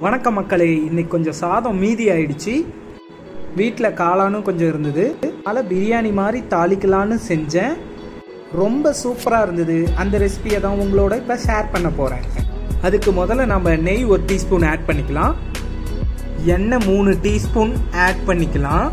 வணக்கம் மக்களே இன்னைக்கு கொஞ்சம் சாதம் மீதி ஆயிடுச்சு வீட்டில் காளானும் கொஞ்சம் இருந்தது அதனால் பிரியாணி மாதிரி தாளிக்கலான்னு செஞ்சேன் ரொம்ப சூப்பராக இருந்தது அந்த ரெசிபியை தான் உங்களோட இப்போ ஷேர் பண்ண போகிறேன் அதுக்கு முதல்ல நம்ம நெய் ஒரு டீஸ்பூன் ஆட் பண்ணிக்கலாம் எண்ணெய் மூணு டீஸ்பூன் ஆட் பண்ணிக்கலாம்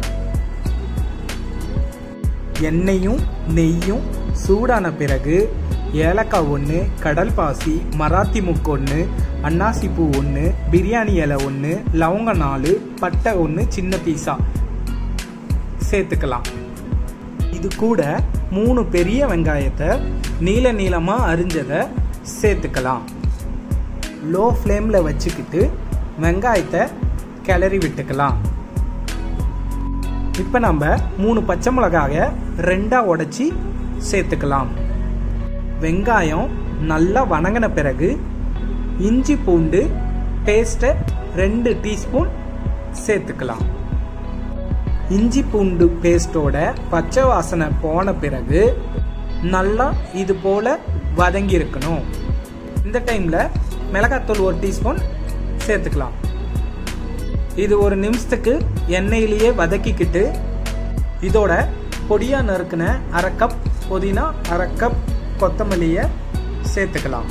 எண்ணெயும் நெய்யும் சூடான பிறகு ஏலக்காய் ஒன்று கடல் பாசி மராத்தி முக்கு ஒன்று அன்னாசி பூ ஒன்று பிரியாணி இலை ஒன்று லவங்க நாலு பட்டை ஒன்று சின்ன பீஸா சேர்த்துக்கலாம் இது கூட மூணு பெரிய வெங்காயத்தை நீல நீளமாக அரிஞ்சதை சேர்த்துக்கலாம் லோ ஃப்ளேமில் வச்சுக்கிட்டு வெங்காயத்தை கிளறி விட்டுக்கலாம் இப்போ நம்ம மூணு பச்சை மிளகாய ரெண்டாக உடைச்சி சேர்த்துக்கலாம் வெங்காயம் நல்லா வணங்கின பிறகு இஞ்சி பூண்டு பேஸ்ட்டை ரெண்டு டீஸ்பூன் சேர்த்துக்கலாம் இஞ்சி பூண்டு பேஸ்ட்டோட பச்சை வாசனை போன பிறகு நல்லா இது போல் வதங்கி இருக்கணும் இந்த டைமில் மிளகாத்தூள் ஒரு டீஸ்பூன் சேர்த்துக்கலாம் இது ஒரு நிமிஷத்துக்கு எண்ணெயிலேயே வதக்கிக்கிட்டு இதோட பொடியாக நறுக்கின அரை கப் புதினா அரை கப் கொத்தமல்லியை சேர்த்துக்கலாம்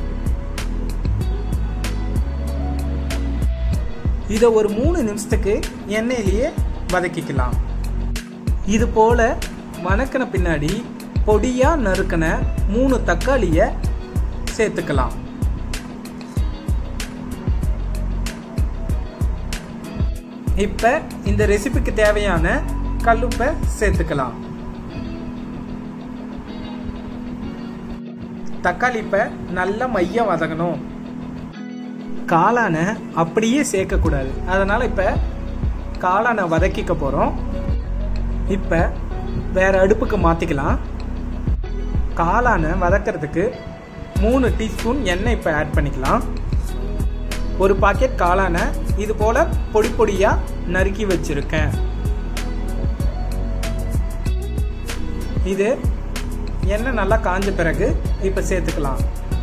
இதை ஒரு மூணு நிமிஷத்துக்கு எண்ணெயிலேயே வதக்கிக்கலாம் இது போல வதக்கின பின்னாடி பொடியாக நறுக்கின மூணு தக்காளியை சேர்த்துக்கலாம் இப்போ இந்த ரெசிபிக்கு தேவையான கல்லுப்பை சேர்த்துக்கலாம் தக்காளி இப்போ நல்லா மையம் வதங்கணும் காளானை அப்படியே சேர்க்கக்கூடாது அதனால் இப்போ காளானை வதக்கிக்க போகிறோம் இப்போ வேற அடுப்புக்கு மாற்றிக்கலாம் காளானை வதக்கிறதுக்கு மூணு டீஸ்பூன் எண்ணெய் இப்போ ஆட் பண்ணிக்கலாம் ஒரு பாக்கெட் காளானை இது போல பொடி பொடியா நறுக்கி வச்சிருக்கேன் இது எண்ணெய் நல்லா காஞ்ச பிறகு இப்ப சேர்த்துக்கலாம்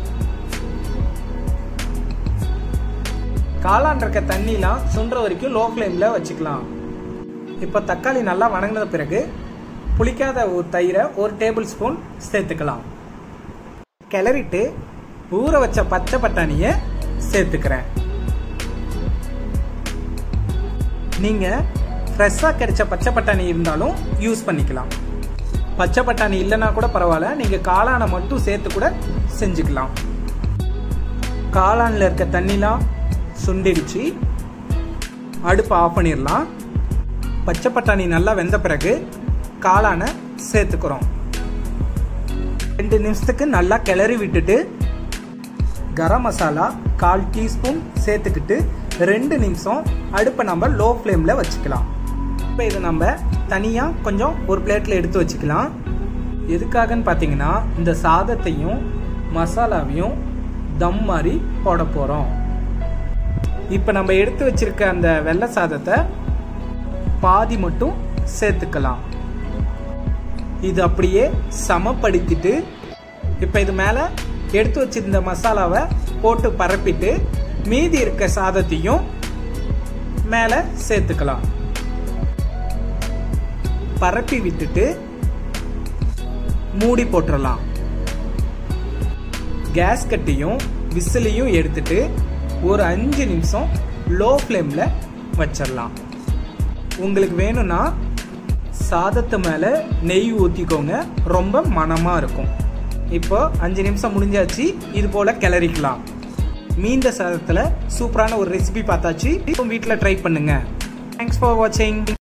காளான் இருக்க தண்ணிலாம் சுண்டுற வரைக்கும் லோ ஃப்ளேம்ல வச்சுக்கலாம் இப்போ தக்காளி நல்லா வணங்கின பிறகு புளிக்காத ஒரு தயிரை ஒரு டேபிள் ஸ்பூன் சேர்த்துக்கலாம் கிளறிட்டு ஊற வச்ச பச்சை பட்டாணியை சேர்த்துக்கிறேன் நீங்கள் ஃப்ரெஷ்ஷாக கிடைச்ச பச்சை பட்டாணி இருந்தாலும் யூஸ் பண்ணிக்கலாம் பச்சை பட்டாணி இல்லைன்னா கூட பரவாயில்ல நீங்கள் காளானை மட்டும் சேர்த்து கூட செஞ்சுக்கலாம் காளானில் இருக்க தண்ணிலாம் சுண்டிடுச்சு அடுப்பை ஆஃப் பண்ணிடலாம் பச்சை பட்டாணி நல்லா வெந்த பிறகு காளானை சேர்த்துக்கிறோம் ரெண்டு நிமிஷத்துக்கு நல்லா கிளறி விட்டுட்டு கரம் மசாலா கால் டீஸ்பூன் சேர்த்துக்கிட்டு ரெண்டு நிமிஷம் அடுப்பை நம்ம லோ ஃப்ளேமில் வச்சுக்கலாம் இப்போ இதை நம்ம தனியாக கொஞ்சம் ஒரு பிளேட்டில் எடுத்து வச்சுக்கலாம் எதுக்காகன்னு பார்த்தீங்கன்னா இந்த சாதத்தையும் மசாலாவையும் தம் மாதிரி போட போகிறோம் இப்போ நம்ம எடுத்து வச்சிருக்க அந்த வெள்ளை சாதத்தை பாதி மட்டும் சேர்த்துக்கலாம் இது அப்படியே சமப்படுத்திட்டு இப்போ இது மேலே எடுத்து வச்சிருந்த மசாலாவை போட்டு பரப்பிட்டு மீதி இருக்க சாதத்தையும் மேலே சேர்த்துக்கலாம் பரப்பி விட்டுட்டு மூடி போட்டுடலாம் கேஸ் கட்டியும் விசிலையும் எடுத்துட்டு ஒரு அஞ்சு நிமிஷம் லோ ஃப்ளேமில் வச்சிடலாம் உங்களுக்கு வேணும்னா சாதத்து மேலே நெய் ஊற்றிக்கோங்க ரொம்ப மனமாக இருக்கும் இப்போ அஞ்சு நிமிஷம் முடிஞ்சாச்சு இது போல் கிளறிக்கலாம் மீந்த சாதத்தில் சூப்பரான ஒரு ரெசிபி பார்த்தாச்சு இப்போ வீட்டில் ட்ரை பண்ணுங்க தேங்க்ஸ் ஃபார் வாட்சிங்